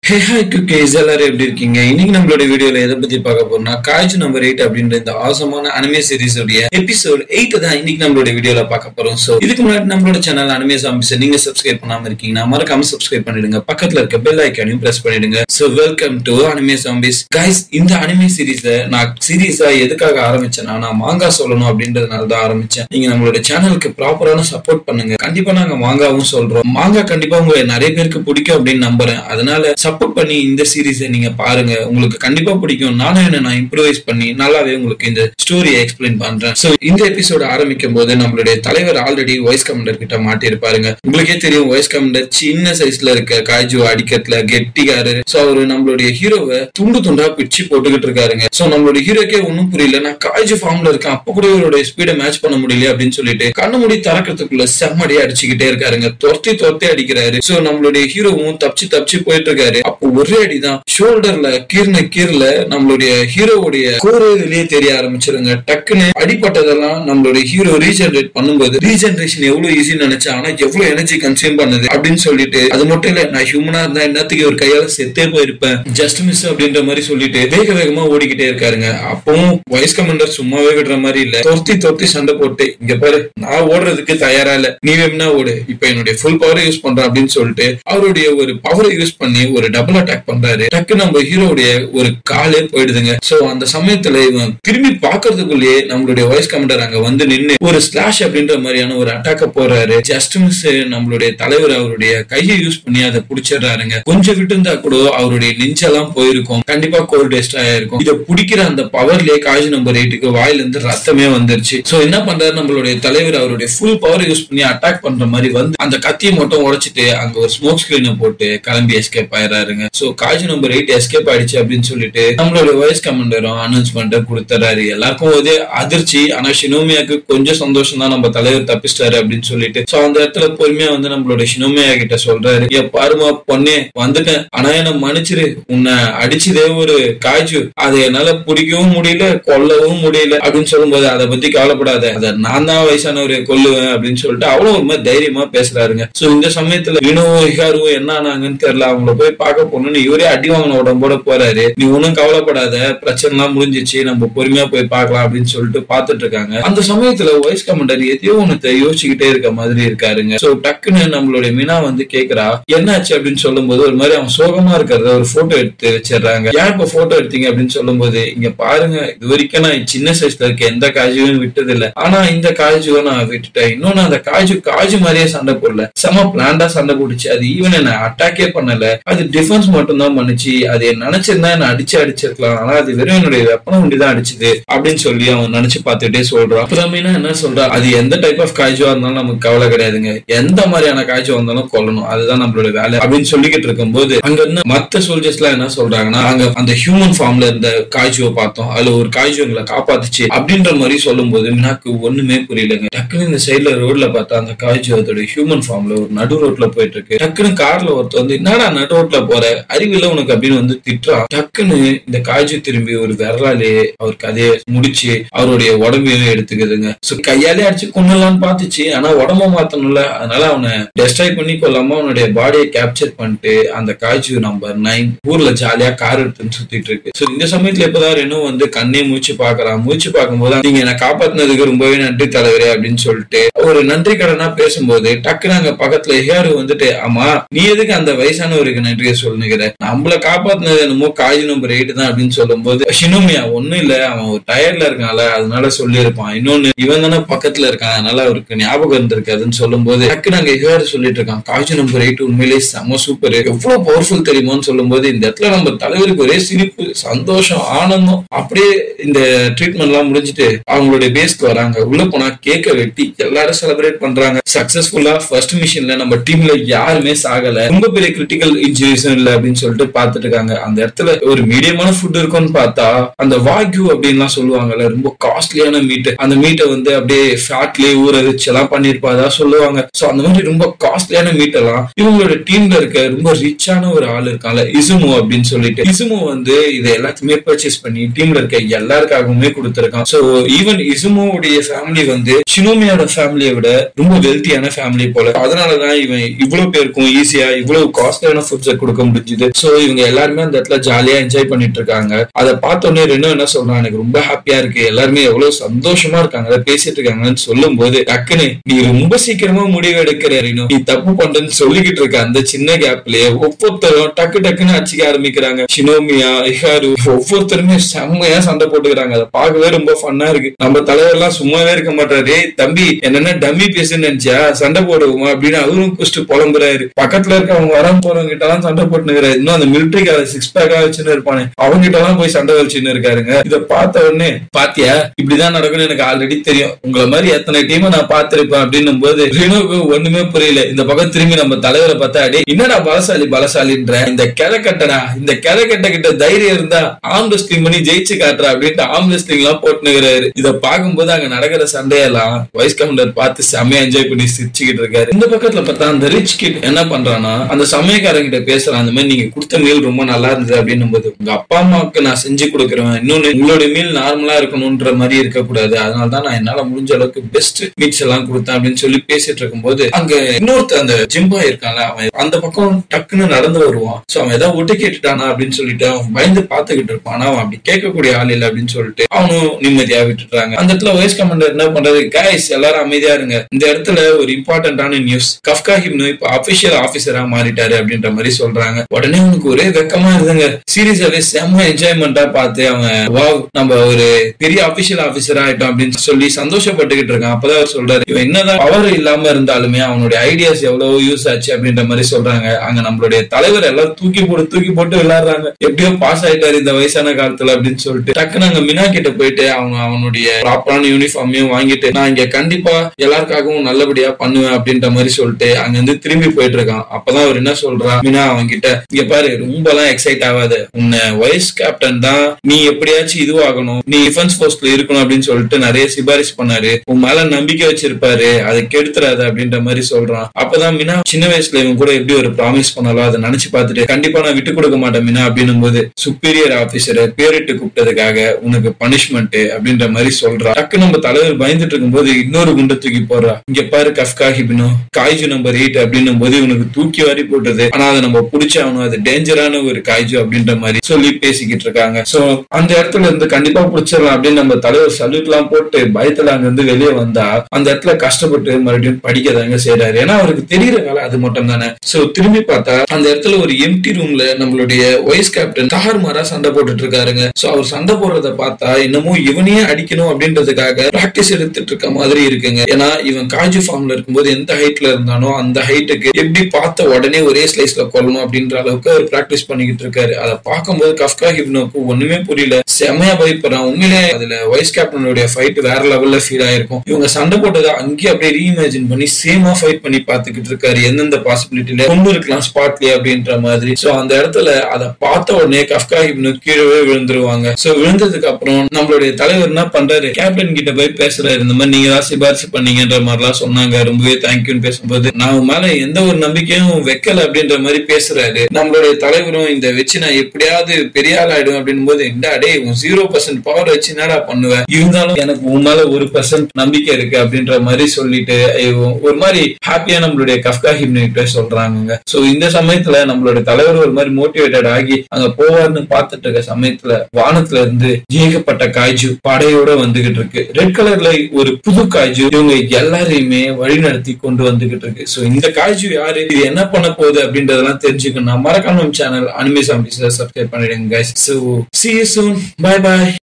Hey hi cookies எல்லாரும் எப்படி இருக்கீங்க இன்னைக்கு நம்மளோட வீடியோல எதை பத்தி பார்க்க போறோம்னா காய்ச்சி நம்பர் எயிட் அப்படின்ற இந்த ஆசமான அனிமே சீரிஸ் உடைய எபிசோட் எயிட் தான் இன்னைக்கு நம்மளோட வீடியோல பார்க்க போறோம் சோ இதுக்கு முன்னாடி நம்மளோட சேனல் அனிமே சாம்பிஸ் நீங்க சப்ஸ்கிரைப் பண்ணாம இருக்கீங்கன்னா மறக்காம சப்ஸ்கிரைப் பண்ணிடுங்க பக்கத்துல இருக்க பெல் ஐக்கானையும் பிரஸ் பண்ணிடுங்க so welcome to Anime Champs guys இந்த அனிமே சீரிஸ நான் சீரியஸா எதுக்காக ஆரம்பிச்சேன்னா நான் மாங்கா சொல்லணும் அப்படின்றதுனால தான் ஆரம்பிச்சேன் நீங்க நம்மளோட சேனலுக்கு ப்ராப்பரான சப்போர்ட் பண்ணுங்க கண்டிப்பா நாங்க மாங்காவும் சொல்றோம் மாங்கா கண்டிப்பா உங்க நிறைய பேருக்கு பிடிக்கும் அப்படின்னு நம்புறேன் அதனால சப்போர்ட் பண்ணி இந்த சீரீஸை நீங்க பாருங்க உங்களுக்கு கண்டிப்பா பிடிக்கும் நானும் என்ன நான் இம்ப்ரூவைஸ் பண்ணி நல்லாவே உங்களுக்கு இந்த ஸ்டோரியை எக்ஸ்பிளைன் பண்றேன் சோ இந்த எபிசோட ஆரம்பிக்கும் போது நம்மளுடைய தலைவர் ஆல்ரெடி வாய்ஸ் கமெண்டர் கிட்ட மாட்டியிருப்பாருங்க உங்களுக்கே தெரியும் வாய்ஸ் கமெண்டர் சின்ன சைஸ்ல இருக்க காய்ஜு அடிக்கிறதுல கெட்டிக்காரு சோ அவரு நம்மளுடைய ஹீரோவை துண்டு துண்டா பிச்சு போட்டுக்கிட்டு இருக்காருங்க சோ நம்மளுடைய ஹீரோக்கே ஒன்னும் புரியல நான் காய்ஜு ஃபார்ம்ல இருக்கேன் அப்ப கூட இவருடைய ஸ்பீடை மேட்ச் பண்ண முடியல அப்படின்னு சொல்லிட்டு கண்ணு மூடி திறக்கிறதுக்குள்ள செம்மடியா அடிச்சுக்கிட்டே இருக்காருங்க துரத்தி துரத்தி அடிக்கிறாரு சோ நம்மளுடைய ஹீரோவும் தப்பிச்சு தப்பிச்சு போயிட்டு இருக்காரு அப்போ ஒரே அடிதான் ஷோல்டர்ல கீர்ன கீர்ல நம்மளுடைய ஹீரோவுடைய கோரே வெளியே தெரிய ஆரம்பிச்சிருங்க டக்குன்னு அடிப்பட்டதெல்லாம் நம்மளுடைய ஹீரோ ரீஜெனரேட் பண்ணும்போது ரீஜெனரேஷன் எவ்வளவு ஈஸின்னு நினைச்சேன் ஆனா எவ்வளவு எனர்ஜி கன்சியூம் பண்ணுது அப்படின்னு சொல்லிட்டு அது மட்டும் இல்ல நான் ஹியூமனா இருந்தா என்னத்துக்கு ஒரு கையால செத்தே போயிருப்பேன் ஜஸ்ட் மிஸ் அப்படின்ற மாதிரி சொல்லிட்டு வேக வேகமா ஓடிக்கிட்டே இருக்காருங்க அப்பவும் வைஸ் கமாண்டர் சும்மாவே விடுற மாதிரி இல்ல தொர்த்தி தொர்த்தி சண்டை போட்டு இங்க பாரு நான் ஓடுறதுக்கு தயாரா இல்ல நீ வேணும்னா ஓடு இப்ப என்னுடைய ஃபுல் பவரை யூஸ் பண்றேன் அப்படின்னு சொல்லிட்டு அவருடைய ஒரு பவரை யூஸ் பண்ணி ஒரு டபுள் அட்டாக் பண்றாரு டக்கு நம்ம ஹீரோடைய ஒரு காலே போயிடுதுங்க சோ அந்த சமயத்துல இவன் திரும்பி பாக்குறதுக்குள்ளேயே நம்மளுடைய வாய்ஸ் கமெண்டர் அங்க வந்து நின்னு ஒரு ஸ்லாஷ் அப்படின்ற மாதிரியான ஒரு அட்டாக்க போறாரு ஜஸ்ட் மிஸ் நம்மளுடைய தலைவர் அவருடைய கையை யூஸ் பண்ணி அதை புடிச்சிடுறாருங்க கொஞ்சம் விட்டு இருந்தா கூட அவருடைய நெஞ்செல்லாம் போயிருக்கும் கண்டிப்பா கோல்ட் டெஸ்ட் ஆயிருக்கும் இதை பிடிக்கிற அந்த பவர்லயே காஜ் நம்பர் எயிட்டுக்கு வாயில இருந்து ரத்தமே வந்துருச்சு சோ என்ன பண்றாரு நம்மளுடைய தலைவர் அவருடைய ஃபுல் பவர் யூஸ் பண்ணி அட்டாக் பண்ற மாதிரி வந்து அந்த கத்தியை மட்டும் உடைச்சிட்டு அங்க ஒரு ஸ்மோக் ஸ்கிரீனை போட்டு கிளம்பி எஸ்கேப் ஆயிடுறாருங்க சோ காஜ் நம்பர் எயிட் எஸ்கேப் ஆயிடுச்சு அப்படின்னு சொல்லிட்டு நம்மளோட வாய்ஸ் கமாண்டரும் அனௌன்ஸ்மெண்ட் கொடுத்துறாரு எல்லாருக்கும் ஒரே அதிர்ச்சி ஆனா ஷினோமியாக்கு கொஞ்சம் சந்தோஷம் தான் நம்ம தலைவர் தப்பிச்சிட்டாரு அப்படின்னு சொல்லிட்டு சோ அந்த இடத்துல பொறுமையா வந்து நம்மளோட ஷினோமியா கிட்ட சொல்றாரு ஏ பாருமா பொண்ணே வந்துட்டேன் ஆனா என்ன மன்னிச்சிரு உன்னை அடிச்சதே ஒரு காய்ச்சு அதை என்னால பிடிக்கவும் முடியல கொல்லவும் முடியல அப்படின்னு சொல்லும்போது அதை பத்தி கவலைப்படாத அதை நான் தான் வயசானவரை கொல்லுவேன் அப்படின்னு சொல்லிட்டு அவ்வளவு ஒரு மாதிரி தைரியமா பேசுறாருங்க சோ இந்த சமயத்துல வினோவும் ஹிகாருவும் என்ன ஆனாங்கன்னு தெரியல அவங்கள போய் பார்க்க போகணும்னு இவரே அடி வாங்கின உடம்போட போறாரு நீ ஒன்னும் கவலைப்படாத பிரச்சனை எல்லாம் முடிஞ்சிச்சு நம்ம பொறுமையா போய் பார்க்கலாம் அப்படின்னு சொல்லிட்டு பாத்துட்டு இருக்காங்க அந்த சமயத்துல வாய்ஸ் கமெண்டர் எதையோ ஒண்ணு யோசிச்சுக்கிட்டே இருக்க மாதிரி இருக்காருங்க சோ டக்குன்னு நம்மளுடைய மீனா வந்து கேக்குறா என்னாச்சு அப்படின்னு சொல்லும்போது ஒரு மாதிரி அவன் சோகமா இருக்கிறத ஒரு போட்டோ எடுத்து வச்சிடுறாங்க ஏன் இப்ப போட்டோ எடுத்தீங்க அப்படின்னு சொல்லும்போது இங்க பாருங்க இது வரைக்கும் நான் சின்ன சைஸ்ல இருக்க எந்த காஜுவும் விட்டது இல்ல ஆனா இந்த காஜுவை நான் விட்டுட்டேன் இன்னொன்னு அந்த காஜு காஜு மாதிரியே சண்டை போடல செம பிளான்டா சண்டை போட்டுச்சு அது ஈவன் என்ன அட்டாக்கே பண்ணல அது டிஃபென்ஸ் மட்டும் தான் பண்ணுச்சு அது நினைச்சிருந்தா என்ன அடிச்சு அடிச்சிருக்கலாம் ஆனா அது வெறும் என்னுடைய வெப்பனை ஒண்டி தான் அடிச்சுது அப்படின்னு சொல்லி அவன் நினைச்சு பார்த்துட்டே சொல்றான் அப்புறமேனா என்ன சொல்றா அது எந்த டைப் ஆஃப் காய்ச்சோ இருந்தாலும் நமக்கு கவலை கிடையாதுங்க எந்த மாதிரியான காய்ச்சல் வந்தாலும் கொல்லணும் அதுதான் நம்மளோட வேலை அப்படின்னு சொல்லிக்கிட்டு இருக்கும்போது அங்க என்ன மத்த சோல்ஜர்ஸ் எல்லாம் என்ன சொல்றாங்கன்னா அங்க அந்த ஹியூமன் ஃபார்ம்ல இருந்த காய்ச்சுவை பார்த்தோம் அதுல ஒரு காய்ச்சி எங்களை காப்பாத்துச்சு அப்படின்ற மாதிரி சொல்லும் போது எனக்கு ஒண்ணுமே புரியலங்க டக்குன்னு இந்த சைட்ல ரோட்ல பார்த்தா அந்த காய்ச்சி அதோட ஹியூமன் ஃபார்ம்ல ஒரு நடு ரோட்ல போயிட்டு இருக்கு டக்குன்னு கார்ல ஒருத்தர் வந்து என்னடா நடு ரோட்ல போற அறிவில்ல உனக்கு அப்படின்னு வந்து திட்டுறான் டக்குன்னு இந்த காய்ச்சி திரும்பி ஒரு விரலாலே அவர் கதையை முடிச்சு அவருடைய உடம்பையும் எடுத்துக்குதுங்க சோ கையாலே அடிச்சு கொண்டுலான்னு பாத்துச்சு ஆனா உடம்ப மாத்தணும்ல அதனால அவனை டெஸ்ட்ராய் பண்ணி கொள்ளாம அவனுடைய பாடியை கேப்சர் பண்ணிட்டு அந்த காய்ச்சி நம்பர் நைன் ஊர்ல ஜாலியா கார் எடுத்துன்னு சுத்திட்டு இருக்கு சோ இந்த சமயத்துல இப்பதான் ரெனும் வந்து கண்ணே மூச்சு பாக்குறான் மூச்சு பார்க்கும்போது நீங்க என்ன காப்பாத்தினதுக்கு ரொம்பவே நன்றி தலைவரே அப்படின்னு சொல்லிட்டு ஒரு நன்றி கடனா பேசும்போது டக்குன்னு அங்க பக்கத்துல ஹேரு வந்துட்டு ஆமா நீ எதுக்கு அந்த வயசானவருக்கு நன்றியை சொல்லுங்கிற நம்மள காப்பாத்தினது என்னமோ காய் நம்பர் எயிட் தான் அப்படின்னு சொல்லும்போது ஷினோமியா ஒண்ணும் இல்ல அவன் ஒரு டயர்ல இருக்கான்ல அதனால சொல்லியிருப்பான் இன்னொன்னு இவன் தானே பக்கத்துல இருக்கான் அதனால அவருக்கு ஞாபகம் இருந்திருக்காதுன்னு சொல்லும்போது டக்குன்னு அங்க ஹேர் சொல்லிட்டு இருக்கான் காய்ச்சி நம்பர் எயிட் உண்மையிலேயே செம சூப்பர் எவ்வளவு பவர்ஃபுல் தெரியுமோன்னு சொல்லும்போது இந்த இடத்துல நம்ம தலைவருக்கு ஒரே சிரிப்பு சந்தோஷம் ஆனந்தம் அப்படியே இந்த ட்ரீட்மெண்ட் எல்லாம் முடிஞ்சிட்டு அவங்களுடைய பேஸ்க்கு வராங்க உள்ள போனா கேக்க வெட்டி எல்லாரும் செலிப்ரேட் பண்றாங்க சக்சஸ்ஃபுல்லா ஃபர்ஸ்ட் மிஷின்ல நம்ம டீம்ல யாருமே சாகல ரொம்ப பெரிய கிரிட்டிக்கல் இன்ஜுரிஸும் இல்ல அப்படின்னு சொல்லிட்டு பாத்துட்டு இருக்காங்க அந்த இடத்துல ஒரு மீடியமான ஃபுட் இருக்கும்னு பார்த்தா அந்த வாக்யூ அப்படின்லாம் சொல்லுவாங்கல்ல ரொம்ப காஸ்ட்லியான மீட் அந்த மீட்டை வந்து அப்படியே ஃபேட்லயே ஊற வச்சு எல்லாம் பண்ணிருப்பாதா சொல்லுவாங்க சோ அந்த மாதிரி ரொம்ப காஸ்ட்லியான மீட் எல்லாம் இவங்களோட டீம்ல இருக்க ரொம்ப ரிச்சான ஒரு ஆள் இருக்கான்ல இசுமு அப்படின்னு சொல்லிட்டு இசுமு வந்து இதை எல்லாத்தையுமே பர்ச்சேஸ் பண்ணி டீம்ல இருக்க எல்லாருக்காகவுமே கொடுத்திருக்கான் சோ ஈவன் இசுமுடைய ஃபேமிலி வந்து ஷினோமியோட ஃபேமிலி ஃபேமிலியை விட ரொம்ப வெல்த்தியான ஃபேமிலி போல அதனாலதான் இவன் இவ்வளவு பேருக்கும் ஈஸியா இவ்வளவு காஸ்ட்லியான ஃபுட்ஸை கொடுக்க முடிஞ்சுது சோ இவங்க எல்லாருமே அந்த இடத்துல ஜாலியா என்ஜாய் பண்ணிட்டு இருக்காங்க அதை பார்த்த உடனே ரெண்டும் என்ன சொல்றான் எனக்கு ரொம்ப ஹாப்பியா இருக்கு எல்லாருமே எவ்வளவு சந்தோஷமா இருக்காங்க அதை பேசிட்டு இருக்காங்கன்னு சொல்லும் போது டக்குன்னு நீ ரொம்ப சீக்கிரமா முடிவு எடுக்கிற ரினோ நீ தப்பு பண்றேன்னு சொல்லிக்கிட்டு இருக்க அந்த சின்ன கேப்லயே ஒவ்வொருத்தரும் டக்கு டக்குன்னு அடிச்சுக்க ஆரம்பிக்கிறாங்க ஷினோமியா இஹாரு ஒவ்வொருத்தருமே செம்மையா சண்டை போட்டுக்கிறாங்க அதை பார்க்கவே ரொம்ப ஃபன்னா இருக்கு நம்ம தலைவர் எல்லாம் சும்மாவே இருக்க மாட்டாரு "ஏய், தம்பி என்னென்ன டம்மி பேசுன்னு நினைச்சியா சண்டை போடுவோமா அப்படின்னு அவரும் குடிச்சிட்டு புலம்புறாரு பக்கத்துல இருக்க அவங்க வரம் போறவங்க கிட்ட எல்லாம் சண்டை போட்டுனுங்கிறாரு இன்னும் அந்த மிலிட்டரிக்கார சிக்ஸ் பேக்கா வச்சுன்னு இருப்பானே அவங்க கிட்ட எல்லாம் போய் சண்டை வச்சுன்னு இருக்காருங்க இத பார்த்த உடனே பாத்தியா இப்படிதான் நடக்கும்னு எனக்கு ஆல்ரெடி தெரியும் உங்களை மாதிரி எத்தனை டீமை நான் பார்த்திருப்பேன் அப்படின்னும் போது ரினோக்கு ஒண்ணுமே புரியல இந்த பக்கம் திரும்பி நம்ம தலைவரை பார்த்தா அடே என்னடா பலசாலி பலசாலின்ற இந்த கிழக்கட்டடா இந்த கிழக்கட்ட கிட்ட தைரியம் இருந்தா ஆம் ரெஸ்லிங் பண்ணி ஜெயிச்சு காட்டுறா அப்படின்ட்டு ஆம் ரெஸ்லிங் எல்லாம் போட்டுனுகிறாரு இத பார்க்கும்போது அங்க நடக்கிற சண்டையெல்லாம் வைஸ் கவுண்டர் பார்த்து செம்மையா என்ஜாய் பண்ணி சிரிச்சுக்கிட்டு இருக்காரு இந்த பக்கத்துல பார்த்தா அந்த ரிச் கிட் என்ன பண்றான்னா அந்த சமயக்காரங்க கிட்ட பேசுறான் அந்த மாதிரி நீங்க கொடுத்த மீல் ரொம்ப நல்லா இருந்தது அப்படின்னும் போது உங்க அப்பா அம்மாவுக்கு நான் செஞ்சு கொடுக்குறேன் இன்னொன்னு உங்களுடைய மீல் நார்மலா இருக்கணும்ன்ற மாதிரி இருக்கக்கூடாது அதனால தான் நான் என்னால முடிஞ்ச அளவுக்கு பெஸ்ட் மீட்ஸ் எல்லாம் கொடுத்தேன் அப்படின்னு சொல்லி பேசிட்டு இருக்கும்போது அங்க இன்னொருத்த அந்த ஜிம்பா இருக்கான்ல அவன் அந்த பக்கம் டக்குன்னு நடந்து வருவான் சோ அவன் ஏதாவது ஒட்டு கேட்டுட்டானா அப்படின்னு சொல்லிட்டு அவன் பயந்து பாத்துக்கிட்டு இருப்பான் ஆனா அவன் அப்படி கேட்கக்கூடிய ஆள் இல்லை அப்படின்னு சொல்லிட்டு அவனும் நிம்மதியா விட்டுட்டாங்க அந்த இடத்துல வைஸ் கமாண்டர் என்ன பண்றது கைஸ் எல்லாரும் அமைதியா இருங்க இந்த இடத்துல ஒரு இம்பார்ட்டன்டான நியூஸ் கஃப்கா ஹிப்னு இப்ப அபிஷியல் ஆபீசரா மாறிட்டாரு அப்படின்ற மாதிரி சொல்றாங்க உடனே அவனுக்கு ஒரே வெக்கமா இருந்துங்க சீரியஸாவே செம்ம என்ஜாய்மெண்டா பார்த்து அவன் வாவ் நம்ம ஒரு பெரிய அபிஷியல் ஆபீசர் ஆயிட்டோம் அப்படின்னு சொல்லி சந்தோஷப்பட்டுக்கிட்டு இருக்கான் அப்பதான் அவர் சொல்றாரு இவன் என்னதான் பவர் இல்லாம இருந்தாலுமே அவனுடைய ஐடியாஸ் எவ்வளவு யூஸ் ஆச்சு அப்படின்ற மாதிரி சொல்றாங்க அங்க நம்மளுடைய தலைவர் எல்லாம் தூக்கி போட்டு தூக்கி போட்டு விளையாடுறாங்க எப்படியோ பாஸ் ஆயிட்டாரு இந்த வயசான காலத்துல அப்படின்னு சொல்லிட்டு டக்குன்னு அங்க மினா கிட்ட போயிட்டு அவங்க அவனுடைய ப்ராப்பரான யூனிஃபார்மையும் வாங்கிட்டு நான் இங்க கண்டிப்பா எல்லாருக்காகவும் நல்லபடியா பண்ணுவேன் அப்படின்ற மாதிரி சொல்லிட்டு அங்க இருந்து திரும்பி போயிட்டு இருக்கான் அப்பதான் அவர் என்ன சொல்றா மினா அவங்க கிட்ட இங்க பாரு ரொம்ப எல்லாம் எக்ஸைட் ஆகாத உன்னை வைஸ் கேப்டன் தான் நீ எப்படியாச்சும் இதுவாகணும் நீ டிஃபென்ஸ் போஸ்ட்ல இருக்கணும் அப்படின்னு சொல்லிட்டு நிறைய சிபாரிசு பண்ணாரு உன் மேல நம்பிக்கை வச்சிருப்பாரு அதை கெடுத்துறாத அப்படின்ற மாதிரி சொல்றான் அப்பதான் மினா சின்ன வயசுல இவன் கூட எப்படி ஒரு ப்ராமிஸ் பண்ணாலும் அதை நினைச்சு பார்த்துட்டு கண்டிப்பா நான் விட்டு கொடுக்க மாட்டேன் மினா அப்படின்னும் போது சுப்பீரியர் ஆபீசரை பேரிட்டு கூப்பிட்டதுக்காக உனக்கு பனிஷ்மெண்ட் அப்படின்ற மாதிரி சொல்றா டக்கு நம்ம தலைவர் பயந்துட்டு இருக்கும்போது இன்னொரு குண்டை தூக்கி போடுறா இங்க பாரு கஃப்கா ஹிபினோ காய்ஜு நம்பர் எயிட் அப்படின்னும் போது இவனுக்கு தூக்கி வாரி போட்டது ஆனா அதை நம்ம பிடிச்சாகணும் அது டேஞ்சரான ஒரு காய்ஜு அப்படின்ற மாதிரி சொல்லி பேசிக்கிட்டு இருக்காங்க சோ அந்த இடத்துல இருந்து கண்டிப்பா பிடிச்சிடலாம் அப்படின்னு நம்ம தலைவர் சல்யூட் எல்லாம் போட்டு பயத்துல அங்க இருந்து வெளியே வந்தா அந்த இடத்துல கஷ்டப்பட்டு மறுபடியும் படிக்கதாங்க செய்யறாரு ஏன்னா அவருக்கு தெரியற வேலை அது மட்டும் தானே சோ திரும்பி பார்த்தா அந்த இடத்துல ஒரு எம்டி ரூம்ல நம்மளுடைய வைஸ் கேப்டன் தாறுமாறா சண்டை போட்டுட்டு இருக்காருங்க சோ அவர் சண்டை போடுறத பார்த்தா இன்னமும் இவனையே அடிக்கணும் அப்படின்றதுக்காக பிராக்டிஸ் எடுத்துட்டு இருக்க மாதிரி இருக்குங்க ஏன்னா இவன் காஜு ஃபார்ம்ல இருக்கும்போது எந்த ஹைட்ல இருந்தானோ அந்த ஹைட்டுக்கு எப்படி பார்த்த உடனே ஒரே ஸ்லைஸ்ல கொல்லணும் அப்படின்ற அளவுக்கு அவர் பிராக்டிஸ் பண்ணிக்கிட்டு இருக்காரு அதை பார்க்கும்போது கஃப்கா ஹிப்னோக்கு ஒண்ணுமே புரியல செமையா பயப்படுறான் உண்மையிலே அதுல வைஸ் கேப்டனுடைய ஃபைட் வேற லெவல்ல ஃபீல் ஆயிருக்கும் இவங்க சண்டை போட்டதை அங்கேயே அப்படியே ரீஇமேஜின் பண்ணி சேமா ஃபைட் பண்ணி பார்த்துக்கிட்டு இருக்காரு எந்தெந்த பாசிபிலிட்டில கொண்டு இருக்கலாம் ஸ்பாட்லயே அப்படின்ற மாதிரி சோ அந்த இடத்துல அதை பார்த்த உடனே கஃப்கா ஹிப்னு கீழே விழுந்துருவாங்க சோ விழுந்ததுக்கு அப்புறம் நம்மளுடைய தலைவர் என்ன பண்றாரு கேப்டன் கிட்ட போய் பேசுறாரு இந்த மாதிரி நீங்க தான் சிபாரிசு பண்ணீங்கன்ற மாதிரிலாம் சொன்னாங்க ரொம்பவே தேங்க்யூன்னு பேசும்போது நான் உன் மேல எந்த ஒரு நம்பிக்கையும் வைக்கல அப்படின்ற மாதிரி பேசுறாரு நம்மளுடைய தலைவரும் இந்த வச்சு நான் எப்படியாவது பெரிய ஆள் ஆயிடும் அப்படின் போது இந்த டே உன் ஜீரோ பர்சன்ட் பவர் வச்சு என்னடா பண்ணுவேன் இருந்தாலும் எனக்கு உன் மேல ஒரு பர்சன்ட் நம்பிக்கை இருக்கு அப்படின்ற மாதிரி சொல்லிட்டு ஐயோ, ஒரு மாதிரி ஹாப்பியா நம்மளுடைய கஃப்கா ஹிப்னிட்ட சொல்றாங்க சோ இந்த சமயத்துல நம்மளுடைய தலைவர் ஒரு மாதிரி மோட்டிவேட்டட் ஆகி அங்க போவார்னு பார்த்துட்டு இருக்க சமயத்துல வானத்துல இருந்து ஏகப்பட்ட காய்ஜு படையோட வந்துகிட்டு இருக்கு ரெட் கலர்ல ஒரு புது காய்ஜு இவங்க எல்லாரையுமே வழிநடத்தி கொண்டு வந்துகிட்டு இருக்கு சோ இந்த காய்ஜு யாரு இது என்ன பண்ண போகுது அப்படின்றதெல்லாம் தெரிஞ்சுக்கணும் மறக்காம சேனல் அனிமே சாம்பிஸ் சப்ஸ்கிரைப் பண்ணிடுங்க guys. so see you soon bye bye